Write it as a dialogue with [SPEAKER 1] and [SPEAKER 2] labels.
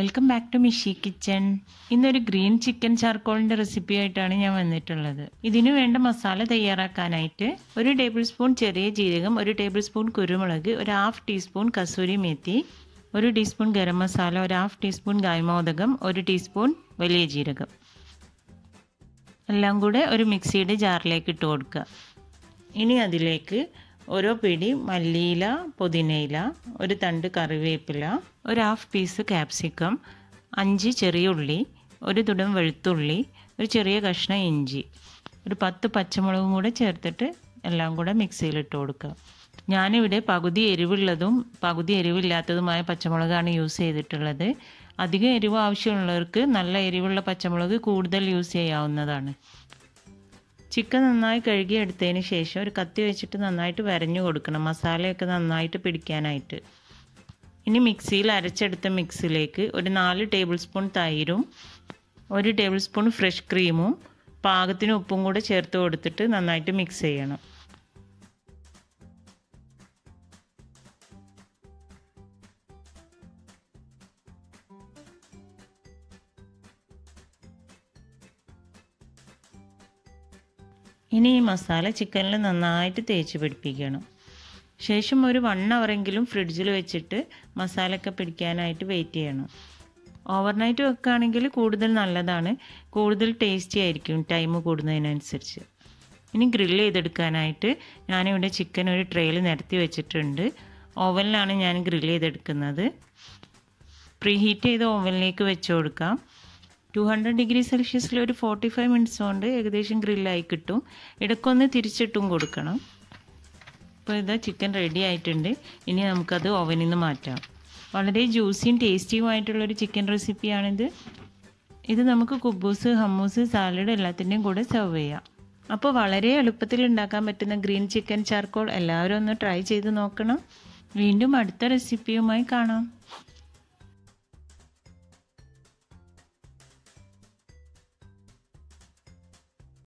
[SPEAKER 1] welcome back to Mishi kitchen ഇന്നൊരു green chicken ചാർക്കോളിൻ്റെ recipe ആയിട്ടാണ് ഞാൻ വന്നിട്ടുള്ളത് ഇതിനു വേണ്ട മസാല തയ്യാറാക്കാനായിട്ട് ഒരു ടേബിൾ സ്പൂൺ ചെറിയ ജീരകം ഒരു ടേബിൾ സ്പൂൺ കുരുമുളക് ഒരു ഹാഫ് ടീസ്പൂൺ കസൂരി മേത്തി ഒരു ടീസ്പൂൺ ഗരം മസാല ഒരു ഹാഫ് ടീസ്പൂൺ ഗായ്മോദകം ഒരു ടീസ്പൂൺ വലിയ ജീരകം എല്ലാം കൂടെ ഒരു മിക്സിയുടെ ജാറിലേക്ക് ഇട്ട് കൊടുക്കുക ഇനി അതിലേക്ക് ഓരോ പിടി മല്ലിയില പുതിനയില ഒരു തണ്ട് കറിവേപ്പില ഒരു ഹാഫ് പീസ് ക്യാപ്സിക്കം അഞ്ച് ചെറിയ ഉള്ളി ഒരു തുടം വെളുത്തുള്ളി ഒരു ചെറിയ കഷ്ണം ഇഞ്ചി ഒരു പത്ത് പച്ചമുളകും കൂടെ ചേർത്തിട്ട് എല്ലാം കൂടെ മിക്സിയിലിട്ട് കൊടുക്കുക ഞാനിവിടെ പകുതി എരിവുള്ളതും പകുതി എരിവില്ലാത്തതുമായ പച്ചമുളകാണ് യൂസ് ചെയ്തിട്ടുള്ളത് അധികം എരിവ് ആവശ്യമുള്ളവർക്ക് നല്ല എരിവുള്ള പച്ചമുളക് കൂടുതൽ യൂസ് ചെയ്യാവുന്നതാണ് ചിക്കൻ നന്നായി കഴുകി എടുത്തതിന് ശേഷം ഒരു കത്തി വെച്ചിട്ട് നന്നായിട്ട് വരഞ്ഞു കൊടുക്കണം മസാലയൊക്കെ നന്നായിട്ട് പിടിക്കാനായിട്ട് ഇനി മിക്സിയിൽ അരച്ചെടുത്ത മിക്സിലേക്ക് ഒരു നാല് ടേബിൾ സ്പൂൺ തൈരും ഒരു ടേബിൾ സ്പൂൺ ഫ്രഷ് ക്രീമും പാകത്തിന് ഉപ്പും കൂടെ ചേർത്ത് കൊടുത്തിട്ട് നന്നായിട്ട് മിക്സ് ചെയ്യണം ഇനി ഈ മസാല ചിക്കനിൽ നന്നായിട്ട് തേച്ച് പിടിപ്പിക്കണം ശേഷം ഒരു വൺ അവറെങ്കിലും ഫ്രിഡ്ജിൽ വെച്ചിട്ട് മസാലയൊക്കെ പിടിക്കാനായിട്ട് വെയിറ്റ് ചെയ്യണം ഓവർനൈറ്റ് വെക്കുകയാണെങ്കിൽ കൂടുതൽ നല്ലതാണ് കൂടുതൽ ടേസ്റ്റി ആയിരിക്കും ടൈം കൂടുന്നതിനനുസരിച്ച് ഇനി ഗ്രില്ല് ചെയ്തെടുക്കാനായിട്ട് ഞാനിവിടെ ചിക്കൻ ഒരു ട്രെയിൽ നിരത്തി വെച്ചിട്ടുണ്ട് ഓവനിലാണ് ഞാൻ ഗ്രില്ല് ചെയ്തെടുക്കുന്നത് പ്രീ ഹീറ്റ് ചെയ്ത ഓവനിലേക്ക് വെച്ച് കൊടുക്കാം ടു ഹൺഡ്രഡ് ഡിഗ്രി സെൽഷ്യസിൽ ഒരു ഫോർട്ടി ഫൈവ് മിനിറ്റ്സ് കൊണ്ട് ഏകദേശം ഗ്രില്ലായി കിട്ടും ഇടയ്ക്കൊന്ന് തിരിച്ചിട്ടും കൊടുക്കണം ഇപ്പോൾ ഇതാ ചിക്കൻ റെഡി ആയിട്ടുണ്ട് ഇനി നമുക്കത് ഓവനിൽ നിന്ന് മാറ്റാം വളരെ ജ്യൂസിയും ടേസ്റ്റിയുമായിട്ടുള്ളൊരു ചിക്കൻ റെസിപ്പിയാണിത് ഇത് നമുക്ക് കുബൂസ് ഹമ്മൂസ് സാലഡ് എല്ലാത്തിൻ്റെയും കൂടെ സെർവ് ചെയ്യാം അപ്പോൾ വളരെ എളുപ്പത്തിൽ ഉണ്ടാക്കാൻ പറ്റുന്ന ഗ്രീൻ ചിക്കൻ ചാർക്കോൾ എല്ലാവരും ഒന്ന് ട്രൈ ചെയ്ത് നോക്കണം വീണ്ടും അടുത്ത റെസിപ്പിയുമായി കാണാം